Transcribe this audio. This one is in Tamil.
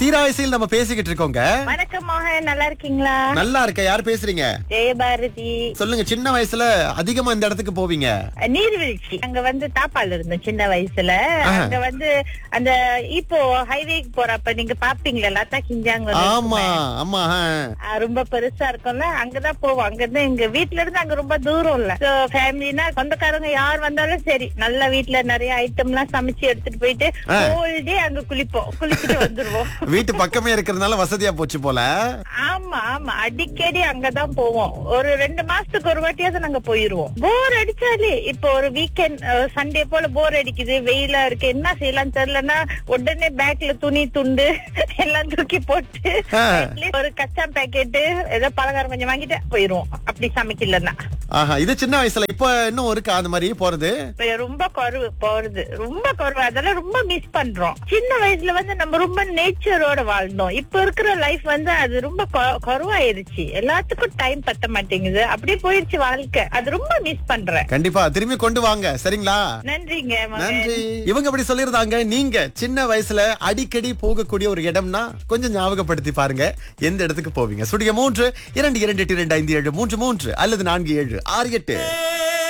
தீராயசையில் நம்ம பேசிக்கிட்டு இருக்கோங்க வணக்கம் மோகன் நல்லா இருக்கீங்களா நல்லா இருக்க யார் பேசுறீங்க ஜெயபாரதி சொல்லுங்க சின்ன வயசுல அதிகமா இந்த இடத்துக்கு போவீங்க நீர்வீழ்ச்சி அங்க வந்து தாப்பால் இருந்தோம் சின்ன வயசுல ஆஹா. அங்க வந்து அந்த இப்போ ஹைவேக்கு போறப்ப நீங்க பாப்பீங்களா லதா கிஞ்சாங்க ஆமா ஆமா ஆ. ரொம்ப பெருசா இருக்கும்ல அங்கதான் போவோம் அங்க இருந்து எங்க வீட்ல இருந்து அங்க ரொம்ப தூரம் இல்ல சோ ஃபேமிலினா சொந்தக்காரங்க யார் வந்தாலும் சரி நல்ல வீட்ல நிறைய ஐட்டம் எல்லாம் சமைச்சு எடுத்துட்டு போயிட்டு ஆ. ஹோல் டே அங்க குளிப்போம் குளிச்சுட்டு வந்துருவோம் வீட்டு பக்கமே இருக்கிறதுனால வசதியா போச்சு போல ஆமா ஆமா அடிக்கடி அங்கதான் போவோம் ஒரு ரெண்டு மாசத்துக்கு ஒரு வாட்டியாவது நாங்க போயிருவோம் போர் அடிச்சாலே இப்போ ஒரு வீக்கெண்ட் சண்டே போல போர் அடிக்குது வெயிலா இருக்கு என்ன செய்யலாம் தெரியலன்னா உடனே பேக்ல துணி துண்டு எல்லாம் தூக்கி போட்டு ஆ. atleast ஒரு கச்சா பாக்கெட் ஏதோ பலகாரம் கொஞ்சம் வாங்கிட்டு போயிருவோம் அப்படி சமைக்கலன்னா ஆஹா இது சின்ன வயசுல இப்ப இன்னும் இருக்கா அந்த மாதிரி போறது இப்ப ரொம்ப குறைவு போறது ரொம்ப குறைவு அதெல்லாம் ரொம்ப மிஸ் பண்றோம் சின்ன வயசுல வந்து நம்ம ரொம்ப நேச்சரோட வாழ்ந்தோம் இப்ப இருக்கிற லைஃப் வந்து அது ரொம்ப கொ- குறைவாயிருச்சு எல்லாத்துக்கும் டைம் பத்த மாட்டேங்குது அப்படியே போயிருச்சு வாழ்க்கை அது ரொம்ப மிஸ் பண்றேன் கண்டிப்பா திரும்பி கொண்டு வாங்க சரிங்களா நன்றிங்க மகன். நன்றி இவங்க அப்படி சொல்லிருந்தாங்க நீங்க சின்ன வயசுல அடிக்கடி போகக்கூடிய ஒரு இடம்னா கொஞ்சம் ஞாபகப்படுத்தி பாருங்க எந்த இடத்துக்கு போவீங்க சுடிய மூன்று இரண்டு இரண்டு எட்டு இரண்டு ஐந்து ஏழு மூன்று மூன்று அல்லது நான்கு ஏழு ஆறு எட்டு